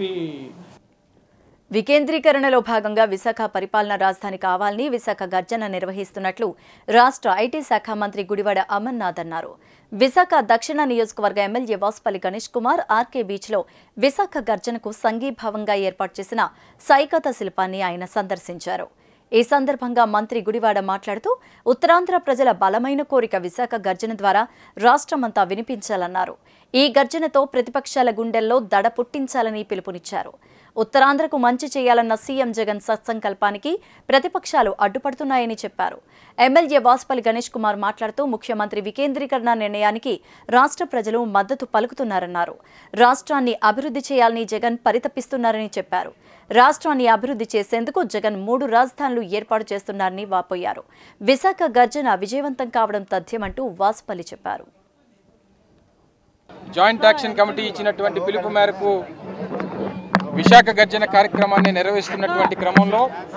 వికేంద్రీకరణలో భాగంగా విశాఖ పరిపాలనా రాజధాని కావాలని విశాఖ గర్జన నిర్వహిస్తున్నట్లు రాష్ట్ర IT శాఖ మంత్రి గుడివాడ అమర్నాథ్ అన్నారు విశాఖ దక్షిణ నియోజకవర్గ ఎమ్మెల్యే వాసుపల్లి గణేష్ కుమార్ ఆర్కే బీచ్లో విశాఖ గర్జనకు సంఘీభావంగా ఏర్పాటు చేసిన సైకత శిల్పాన్ని ఆయన సందర్శించారు ఈ సందర్భంగా మంత్రి గుడివాడ మాట్లాడుతూ ఉత్తరాంధ్ర ప్రజల బలమైన కోరిక విశాఖ గర్జన ద్వారా రాష్ట్రమంతా వినిపించాలన్నారు ఈ గర్జనతో ప్రతిపక్షాల గుండెల్లో దడ పుట్టించాలని పిలుపునిచ్చారు ఉత్తరాంధ్రకు మంచి చేయాలన్న సీఎం జగన్ సత్సంకల్పానికి ప్రతిపక్షాలు అడ్డుపడుతున్నాయని చెప్పారు ఎమ్మెల్యే వాసుపల్లి గణేష్ కుమార్ మాట్లాడుతూ ముఖ్యమంత్రి వికేంద్రీకరణ నిర్ణయానికి రాష్ట్ర ప్రజలు మద్దతు పలుకుతున్నారన్నారు రాష్ట్రాన్ని అభివృద్ధి చేయాలని జగన్ పరితపిస్తున్నారని చెప్పారు రాష్ట్రాన్ని అభివృద్ధి చేసేందుకు జగన్ మూడు రాజధానులు ఏర్పాటు చేస్తున్నారని వాపోయారు విశాఖ గర్జన విజయవంతం కావడం తథ్యమంటూ వాసుపల్లి చెప్పారు జాయింట్ యాక్షన్ కమిటీ ఇచ్చినటువంటి పిలుపు మేరకు విశాఖ గర్జన కార్యక్రమాన్ని నిర్వహిస్తున్నటువంటి క్రమంలో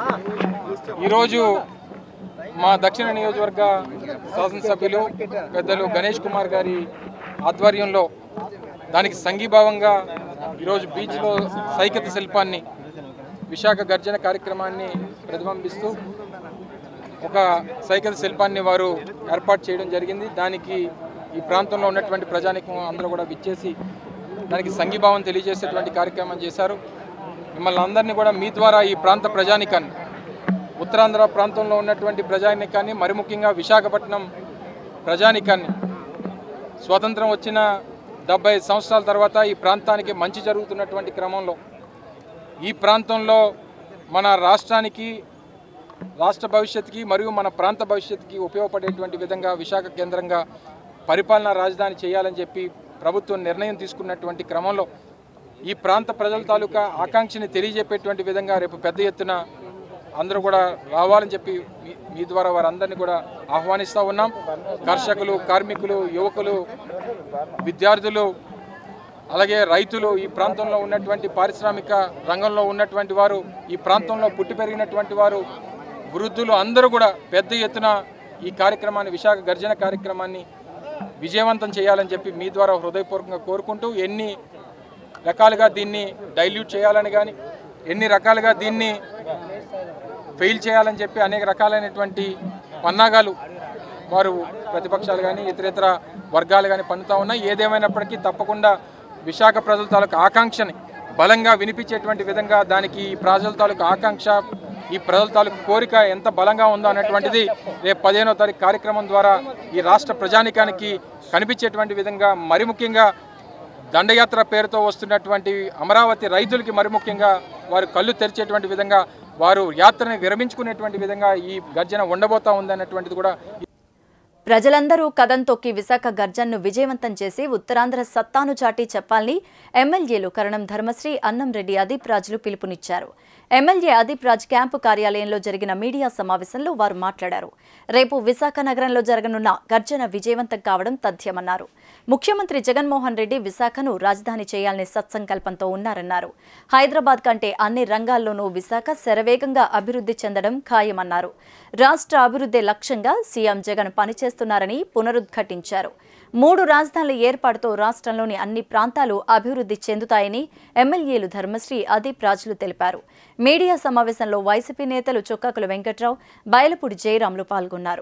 ఈరోజు మా దక్షిణ నియోజకవర్గ శాసనసభ్యులు పెద్దలు గణేష్ కుమార్ గారి ఆధ్వర్యంలో దానికి సంఘీభావంగా ఈరోజు బీచ్లో సైకత శిల్పాన్ని విశాఖ గర్జన కార్యక్రమాన్ని ప్రతిబింబిస్తూ ఒక సైకిల్ శిల్పాన్ని వారు ఏర్పాటు చేయడం జరిగింది దానికి ఈ ప్రాంతంలో ఉన్నటువంటి ప్రజానికం అందరూ కూడా విచ్చేసి దానికి సంఘీభావం తెలియజేసేటువంటి కార్యక్రమం చేశారు మిమ్మల్ని అందరినీ కూడా మీ ద్వారా ఈ ప్రాంత ప్రజానికాన్ని ఉత్తరాంధ్ర ప్రాంతంలో ఉన్నటువంటి ప్రజానికాన్ని మరి ముఖ్యంగా విశాఖపట్నం ప్రజానికాన్ని స్వాతంత్రం వచ్చిన డెబ్బై సంవత్సరాల తర్వాత ఈ ప్రాంతానికి మంచి జరుగుతున్నటువంటి క్రమంలో ఈ ప్రాంతంలో మన రాష్ట్రానికి రాష్ట్ర భవిష్యత్తుకి మరియు మన ప్రాంత భవిష్యత్తుకి ఉపయోగపడేటువంటి విధంగా విశాఖ కేంద్రంగా పరిపాలనా రాజధాని చేయాలని చెప్పి ప్రభుత్వం నిర్ణయం తీసుకున్నటువంటి క్రమంలో ఈ ప్రాంత ప్రజల తాలూకా ఆకాంక్షని తెలియజెప్పేటువంటి విధంగా రేపు పెద్ద ఎత్తున అందరూ కూడా రావాలని చెప్పి మీ- మీ ద్వారా వారందరినీ కూడా ఆహ్వానిస్తూ ఉన్నాం కర్షకులు కార్మికులు యువకులు విద్యార్థులు అలాగే రైతులు ఈ ప్రాంతంలో ఉన్నటువంటి పారిశ్రామిక రంగంలో ఉన్నటువంటి వారు ఈ ప్రాంతంలో పుట్టి పెరిగినటువంటి వారు వృద్ధులు అందరూ కూడా పెద్ద ఎత్తున ఈ కార్యక్రమాన్ని విశాఖ గర్జన కార్యక్రమాన్ని విజయవంతం చేయాలని చెప్పి మీ ద్వారా హృదయపూర్వకంగా కోరుకుంటూ ఎన్ని రకాలుగా దీన్ని డైల్యూట్ చేయాలని కానీ ఎన్ని రకాలుగా దీన్ని ఫెయిల్ చేయాలని చెప్పి అనేక రకాలైనటువంటి పన్నాగాలు వారు ప్రతిపక్షాలు కానీ ఇతరేతర వర్గాలు కానీ పన్నుతూ ఉన్నాయి ఏదేమైనప్పటికీ తప్పకుండా విశాఖ ప్రజల తాలూకు ఆకాంక్షని బలంగా వినిపించేటువంటి విధంగా దానికి ఈ ప్రజల తాలూకు ఆకాంక్ష ఈ ప్రజల తాలూకు కోరిక ఎంత బలంగా ఉందో అనేటువంటిది రేపు పదిహేనో తారీఖు కార్యక్రమం ద్వారా ఈ రాష్ట్ర ప్రజానికానికి కనిపించేటువంటి విధంగా మరి ముఖ్యంగా దండయాత్ర పేరుతో వస్తున్నటువంటి అమరావతి రైతులకి మరి ముఖ్యంగా వారు కళ్ళు తెరిచేటువంటి విధంగా వారు యాత్రని విరమించుకునేటువంటి విధంగా ఈ గర్జన ఉండబోతా ఉందన్నటువంటిది కూడా ప్రజలందరూ కదం తొక్కి విశాఖ గర్జన్ను విజయవంతం చేసి ఉత్తరాంధ్ర సత్తాను చాటి చెప్పాలని ఎమ్మెల్యేలు కరణం ధర్మశ్రీ అన్నంరెడ్డి అదీప్ రాజులు పిలుపునిచ్చారు ఎమ్మెల్యే అదీప్ రాజ్ క్యాంపు కార్యాలయంలో జరిగిన మీడియా సమావేశంలో వారు మాట్లాడారు రేపు విశాఖ నగరంలో జరగనున్న గర్జన విజయవంతం కావడం తథ్యమన్నారు ముఖ్యమంత్రి జగన్మోహన్ రెడ్డి విశాఖను రాజధాని చేయాలనే సత్సంకల్పంతో ఉన్నారన్నారు హైదరాబాద్ కంటే అన్ని రంగాల్లోనూ విశాఖ శరవేగంగా అభివృద్ధి చెందడం ఖాయమన్నారు రాష్ట్ర అభివృద్ధి లక్ష్యంగా సీఎం జగన్ పనిచేస్తున్నారని పునరుద్ఘాటించారు మూడు రాజధానుల ఏర్పాటుతో రాష్ట్రంలోని అన్ని ప్రాంతాలు అభివృద్ధి చెందుతాయని ఎమ్మెల్యేలు ధర్మశ్రీ అదీప్ రాజులు తెలిపారు మీడియా సమావేశంలో వైసీపీ నేతలు చొక్కాకుల వెంకట్రావు బయలపూడి జయరాములు పాల్గొన్నారు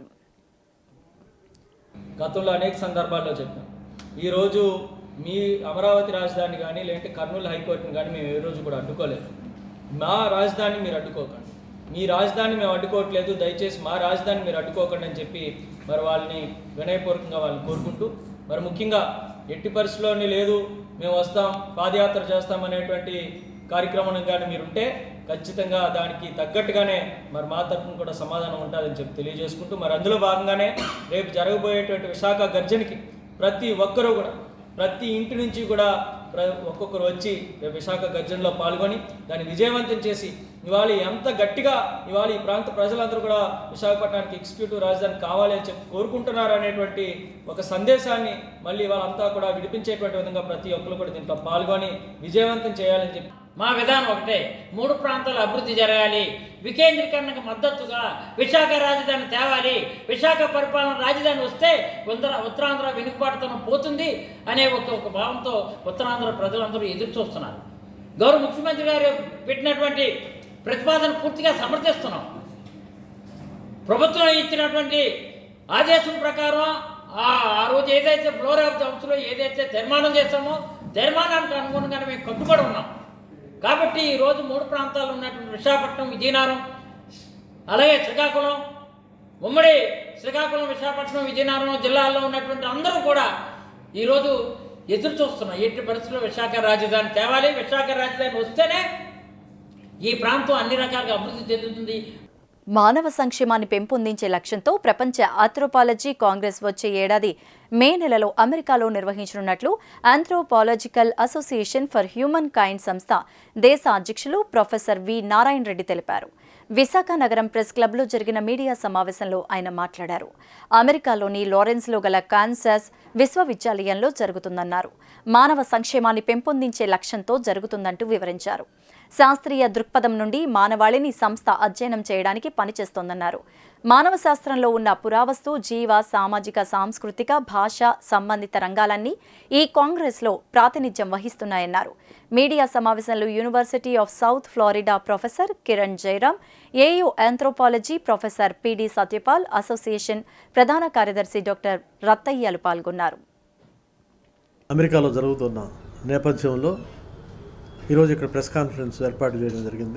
గతంలో అనేక సందర్భాల్లో చెప్పాం ఈరోజు మీ అమరావతి రాజధాని కానీ లేదంటే కర్నూలు హైకోర్టుని కానీ మేము ఏ రోజు కూడా అడ్డుకోలేదు మా రాజధాని మీరు అడ్డుకోకండి మీ రాజధాని మేము అడ్డుకోవట్లేదు దయచేసి మా రాజధాని మీరు అడ్డుకోకండి అని చెప్పి మరి వాళ్ళని వినయపూర్వకంగా వాళ్ళని కోరుకుంటూ మరి ముఖ్యంగా ఎట్టి పరిస్థితుల్లోనే లేదు మేము వస్తాం పాదయాత్ర చేస్తాం అనేటువంటి కార్యక్రమం కానీ మీరుంటే ఖచ్చితంగా దానికి తగ్గట్టుగానే మరి మా తరఫున కూడా సమాధానం ఉంటుందని చెప్పి తెలియజేసుకుంటూ మరి అందులో భాగంగానే రేపు జరగబోయేటువంటి విశాఖ గర్జనకి ప్రతి ఒక్కరూ కూడా ప్రతి ఇంటి నుంచి కూడా ప్ర ఒక్కొక్కరు వచ్చి రేపు విశాఖ గర్జనలో పాల్గొని దాన్ని విజయవంతం చేసి ఇవాళ ఎంత గట్టిగా ఇవాళ ఈ ప్రాంత ప్రజలందరూ కూడా విశాఖపట్నానికి ఎగ్జిక్యూటివ్ రాజధాని కావాలి అని చెప్పి కోరుకుంటున్నారు అనేటువంటి ఒక సందేశాన్ని మళ్ళీ వాళ్ళంతా కూడా విడిపించేటువంటి విధంగా ప్రతి ఒక్కరు కూడా దీంట్లో పాల్గొని విజయవంతం చేయాలని చెప్పి మా విధానం ఒకటే మూడు ప్రాంతాల అభివృద్ధి జరగాలి వికేంద్రీకరణకు మద్దతుగా విశాఖ రాజధాని తేవాలి విశాఖ పరిపాలన రాజధాని వస్తే ఉత్తర ఉత్తరాంధ్ర వెనుకబాటుతనం పోతుంది అనే ఒక ఒక భావంతో ఉత్తరాంధ్ర ప్రజలందరూ ఎదురు చూస్తున్నారు గౌరవ ముఖ్యమంత్రి గారు పెట్టినటువంటి ప్రతిపాదన పూర్తిగా సమర్థిస్తున్నాం ప్రభుత్వం ఇచ్చినటువంటి ఆదేశం ప్రకారం ఆ ఆ రోజు ఏదైతే ఫ్లోర్ ఆఫ్ ది హౌస్లో ఏదైతే తీర్మానం చేస్తామో తీర్మానానికి అనుగుణంగానే మేము కట్టుబడి ఉన్నాం కాబట్టి ఈరోజు మూడు ప్రాంతాల్లో ఉన్నటువంటి విశాఖపట్నం విజయనగరం అలాగే శ్రీకాకుళం ఉమ్మడి శ్రీకాకుళం విశాఖపట్నం విజయనగరం జిల్లాల్లో ఉన్నటువంటి అందరూ కూడా ఈరోజు ఎదురు చూస్తున్నాం ఎట్టి పరిస్థితుల్లో విశాఖ రాజధాని తేవాలి విశాఖ రాజధాని వస్తేనే ఈ ప్రాంతం అన్ని రకాలుగా అభివృద్ధి చెందుతుంది మానవ సంక్షేమాన్ని పెంపొందించే లక్ష్యంతో ప్రపంచ ఆంథ్రోపాలజీ కాంగ్రెస్ వచ్చే ఏడాది మే నెలలో అమెరికాలో నిర్వహించనున్నట్లు anthropological association for humankind సంస్థ దేశ అధ్యక్షులు ప్రొఫెసర్ వి నారాయణ రెడ్డి తెలిపారు విశాఖ నగరం ప్రెస్ క్లబ్లో జరిగిన మీడియా సమావేశంలో ఆయన మాట్లాడారు అమెరికాలోని లారెన్స్లో గల కాన్సాస్ విశ్వవిద్యాలయంలో జరుగుతుందన్నారు మానవ సంక్షేమాన్ని పెంపొందించే లక్ష్యంతో జరుగుతుందంటూ వివరించారు శాస్త్రీయ దృక్పథం నుండి మానవాళిని సంస్థ అధ్యయనం చేయడానికి పనిచేస్తోందన్నారు మానవ శాస్త్రంలో ఉన్న పురావస్తు జీవ సామాజిక సాంస్కృతిక భాష సంబంధిత రంగాలన్నీ ఈ కాంగ్రెస్లో ప్రాతినిధ్యం వహిస్తున్నాయన్నారు మీడియా సమావేశంలో university of south Florida professor Kiran Jairam AU anthropology professor PD Satyapal association ప్రధాన కార్యదర్శి డాక్టర్ రత్తయ్యలు పాల్గొన్నారు అమెరికాలో జరుగుతున్న నేపథ్యంలో ఈరోజు ఇక్కడ ప్రెస్ కాన్ఫరెన్స్ ఏర్పాటు చేయడం జరిగింది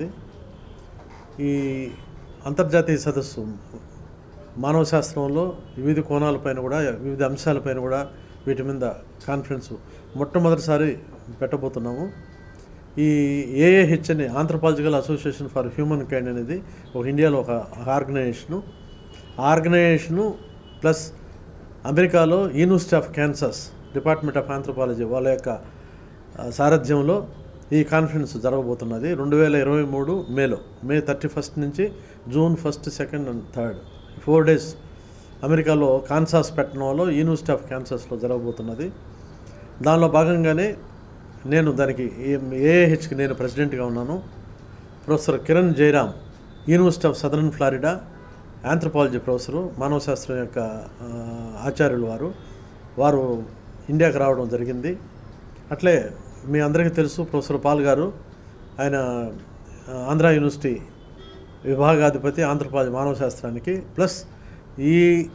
ఈ అంతర్జాతీయ సదస్సు మానవ శాస్త్రంలో వివిధ కోణాలపైన కూడా వివిధ అంశాలపైన కూడా వీటి మీద కాన్ఫరెన్స్ మొట్టమొదటిసారి పెట్టబోతున్నాము ఈ ఏఏహెచ్ అని anthropological association for humankind అనేది ఒక ఇండియాలో ఒక ఆర్గనైజేషను ఆర్గనైజేషను ప్లస్ అమెరికాలో university of Kansas department of anthropology వాళ్ళ యొక్క ఆ, సారథ్యంలో ఈ కాన్ఫరెన్స్ జరగబోతున్నది రెండు వేల ఇరవై మూడు మేలో మే థర్టీ ఫస్ట్ నుంచి June first second and third four days అమెరికాలో కాన్సాస్ పట్టణంలో యూనివర్సిటీ ఆఫ్ క్యాన్సస్లో జరగబోతున్నది దానిలో భాగంగానే నేను దానికి ఏఏహెచ్కి నేను ప్రెసిడెంట్గా ఉన్నాను professor Kiran Jairam university of southern Florida anthropology professor మానవ శాస్త్రం యొక్క ఆ, ఆచార్యులు వారు వారు ఇండియాకి రావడం జరిగింది అట్లే మీ అందరికీ తెలుసు ప్రొఫెసర్ పాల్ గారు ఆయన ఆ, ఆంధ్ర యూనివర్సిటీ విభాగాధిపతి ఆంధ్రపాలజీ మానవ శాస్త్రానికి ప్లస్ ఈ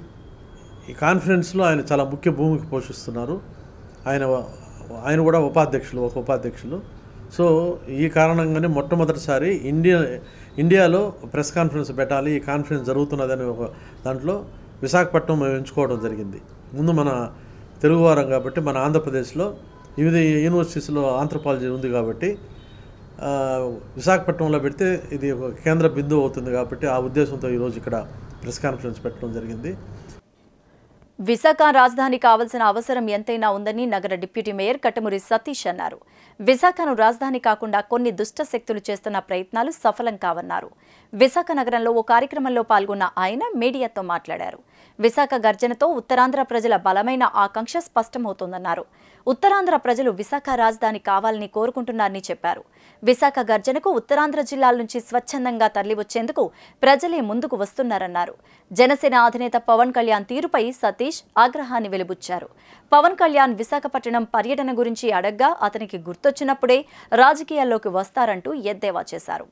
ఈ కాన్ఫరెన్స్లో ఆయన చాలా ముఖ్య భూమికి పోషిస్తున్నారు ఆయన ఆయన కూడా ఉపాధ్యక్షులు ఒక ఉపాధ్యక్షులు సో ఈ కారణంగానే మొట్టమొదటిసారి ఇండియా ఇండియాలో ప్రెస్ కాన్ఫరెన్స్ పెట్టాలి ఈ కాన్ఫరెన్స్ జరుగుతున్నదని ఒక దాంట్లో విశాఖపట్నం మేము ఎంచుకోవడం జరిగింది ముందు మన తెలుగువారం కాబట్టి మన ఆంధ్రప్రదేశ్లో వివిధ యూనివర్సిటీస్లో ఆంథ్రపాలజీ ఉంది కాబట్టి ఆ, విశాఖపట్నంలో పెడితే ఇది ఒక కేంద్ర బిందువు అవుతుంది కాబట్టి ఆ ఉద్దేశంతో ఈరోజు ఇక్కడ ప్రెస్ కాన్ఫరెన్స్ పెట్టడం జరిగింది విశాఖ రాజధాని కావాల్సిన అవసరం ఎంతైనా ఉందని నగర డిప్యూటీ మేయర్ కట్టమూరి సతీష్ అన్నారు విశాఖను రాజధాని కాకుండా కొన్ని దుష్ట శక్తులు చేస్తున్న ప్రయత్నాలు సఫలం కావన్నారు విశాఖ నగరంలో ఓ కార్యక్రమంలో పాల్గొన్న ఆయన మీడియాతో మాట్లాడారు విశాఖ గర్జనతో ఉత్తరాంధ్ర ప్రజల బలమైన ఆకాంక్ష స్పష్టమవుతోందన్నారు ఉత్తరాంధ్ర ప్రజలు విశాఖ రాజధాని కావాలని కోరుకుంటున్నారని చెప్పారు విశాఖ గర్జనకు ఉత్తరాంధ్ర జిల్లాల నుంచి స్వచ్ఛందంగా తరలివచ్చేందుకు ప్రజలే ముందుకు వస్తున్నారన్నారు జనసేన అధినేత పవన్ కళ్యాణ్ తీరుపై సతీష్ ఆగ్రహాన్ని వెలుబుచ్చారు పవన్ కళ్యాణ్ విశాఖపట్నం పర్యటన గురించి అడగ్గా అతనికి గుర్తొచ్చినప్పుడే రాజకీయాల్లోకి వస్తారంటూ ఎద్దేవా చేశారు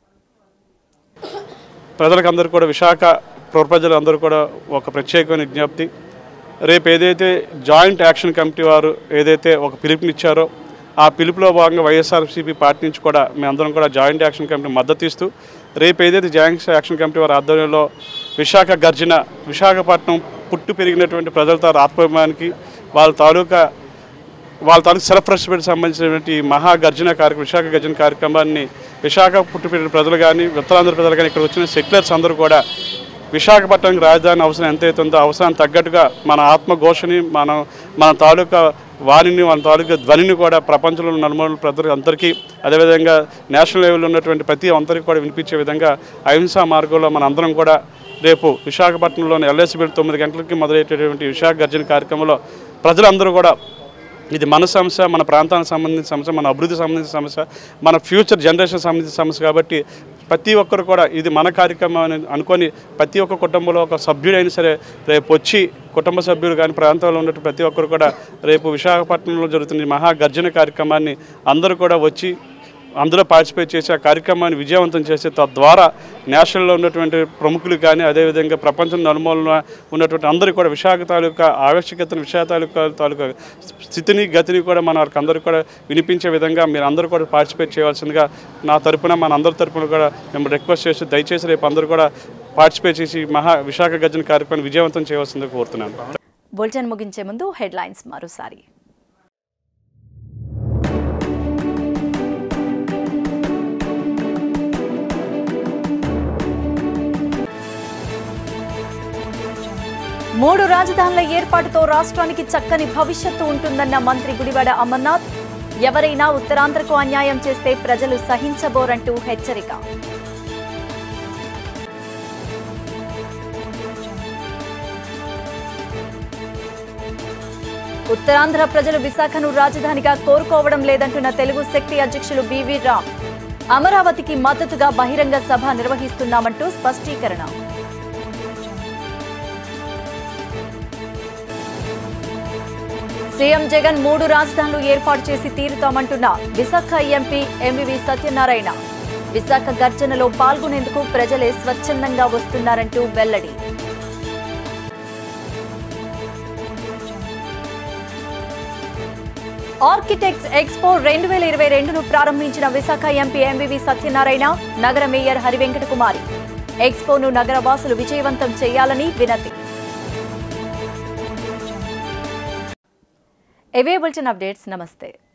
ప్రజలకు అందరూ కూడా విశాఖ పౌర ప్రజలందరూ కూడా ఒక ప్రత్యేకమైన విజ్ఞప్తి రేపు ఏదైతే జాయింట్ యాక్షన్ కమిటీ వారు ఏదైతే ఒక పిలుపునిచ్చారో ఆ పిలుపులో భాగంగా వైఎస్ఆర్సీపీ పార్టీ నుంచి కూడా మేమందరం కూడా జాయింట్ యాక్షన్ కమిటీ మద్దతు ఇస్తూ రేపు ఏదైతే జాయింట్ యాక్షన్ కమిటీ వారి ఆధ్వర్యంలో విశాఖ గర్జన విశాఖపట్నం పుట్టు పెరిగినటువంటి ప్రజలతో ఆత్మాభిమానికి వాళ్ళ తాలూకా వాళ్ళ తాలూకు సెల్ఫ్ రెస్పెక్ట్ సంబంధించినటువంటి ఈ మహా గర్జన కార్యక్రమం విశాఖ గర్జన కార్యక్రమాన్ని విశాఖ పుట్టిపెట్టిన ప్రజలు కానీ ఉత్తరాంధ్ర ప్రజలు కానీ ఇక్కడ వచ్చిన సెక్యులర్స్ అందరూ కూడా విశాఖపట్నానికి రాజధాని అవసరం ఎంతైతే ఉందో అవసరానికి తగ్గట్టుగా మన ఆత్మఘోషని మనం మన తాలూకా వాణిని మన తాలూకా ధ్వనిని కూడా ప్రపంచంలో ఉన్న నలుమూల ప్రజలకు అందరికీ అదేవిధంగా నేషనల్ లెవెల్లో ఉన్నటువంటి ప్రతి అందరికీ కూడా వినిపించే విధంగా అహింసా మార్గంలో మన అందరం కూడా రేపు విశాఖపట్నంలోని ఎల్ఎస్బి తొమ్మిది గంటలకి మొదలయ్యేటటువంటి విశాఖ గర్జన కార్యక్రమంలో ప్రజలందరూ కూడా ఇది మన సమస్య మన ప్రాంతానికి సంబంధించిన సమస్య మన అభివృద్ధి సంబంధించిన సమస్య మన ఫ్యూచర్ జనరేషన్ సంబంధించిన సమస్య కాబట్టి ప్రతి ఒక్కరు కూడా ఇది మన కార్యక్రమం అని అనుకొని ప్రతి ఒక్క కుటుంబంలో ఒక సభ్యుడైనా సరే రేపు వచ్చి కుటుంబ సభ్యులు కానీ ప్రాంతంలో ఉన్నట్టు ప్రతి ఒక్కరు కూడా రేపు విశాఖపట్నంలో జరుగుతున్న ఈ మహా గర్జన కార్యక్రమాన్ని అందరూ కూడా వచ్చి అందులో పార్టిసిపేట్ చేసి ఆ కార్యక్రమాన్ని విజయవంతం చేసి తద్వారా నేషనల్లో ఉన్నటువంటి ప్రముఖులు కానీ అదేవిధంగా ప్రపంచం నలుమూలన ఉన్నటువంటి అందరికీ కూడా విశాఖ తాలూకా ఆవశ్యకతను విశాఖ తాలూకా తాలూకా స్థితిని గతిని కూడా మన అందరికీ కూడా వినిపించే విధంగా మీరు అందరూ కూడా పార్టిసిపేట్ చేయవలసిందిగా నా తరపున మన అందరి తరపున కూడా మేము రిక్వెస్ట్ చేసి దయచేసి రేపు అందరూ కూడా పార్టిసిపేట్ చేసి మహా విశాఖ గర్జన కార్యక్రమాన్ని విజయవంతం చేయవలసిందిగా కోరుతున్నాను బులెటిన్ ముగించే ముందు హెడ్లైన్స్ మరోసారి మూడు రాజధానుల ఏర్పాటుతో రాష్ట్రానికి చక్కని భవిష్యత్తు ఉంటుందన్న మంత్రి గుడివాడ అమర్నాథ్ ఎవరైనా ఉత్తరాంధ్రకు అన్యాయం చేస్తే ప్రజలు సహించబోరంటూ హెచ్చరిక ఉత్తరాంధ్ర ప్రజలు విశాఖను రాజధానిగా కోరుకోవడం లేదంటున్న తెలుగు శక్తి అధ్యక్షులు బివి రామ్ అమరావతికి మద్దతుగా బహిరంగ సభ నిర్వహిస్తున్నామంటూ స్పష్టీకరణ సీఎం జగన్ మూడు రాజధానులు ఏర్పాటు చేసి తీరుతామంటున్న విశాఖ ఎంపీ ఎంవివి సత్యనారాయణ విశాఖ గర్జనలో పాల్గొనేందుకు ప్రజలే స్వచ్ఛందంగా వస్తున్నారంటూ వెల్లడి ఆర్కిటెక్ట్స్ ఎక్స్పో రెండు వేల ఇరవై రెండును ప్రారంభించిన విశాఖ ఎంపీ ఎంవివి సత్యనారాయణ నగర మేయర్ హరివెంకట కుమారి ఎక్స్పోను నగర వాసులు విజయవంతం చేయాలని వినతి అవే బులెటిన్ అప్డేట్స్ నమస్తే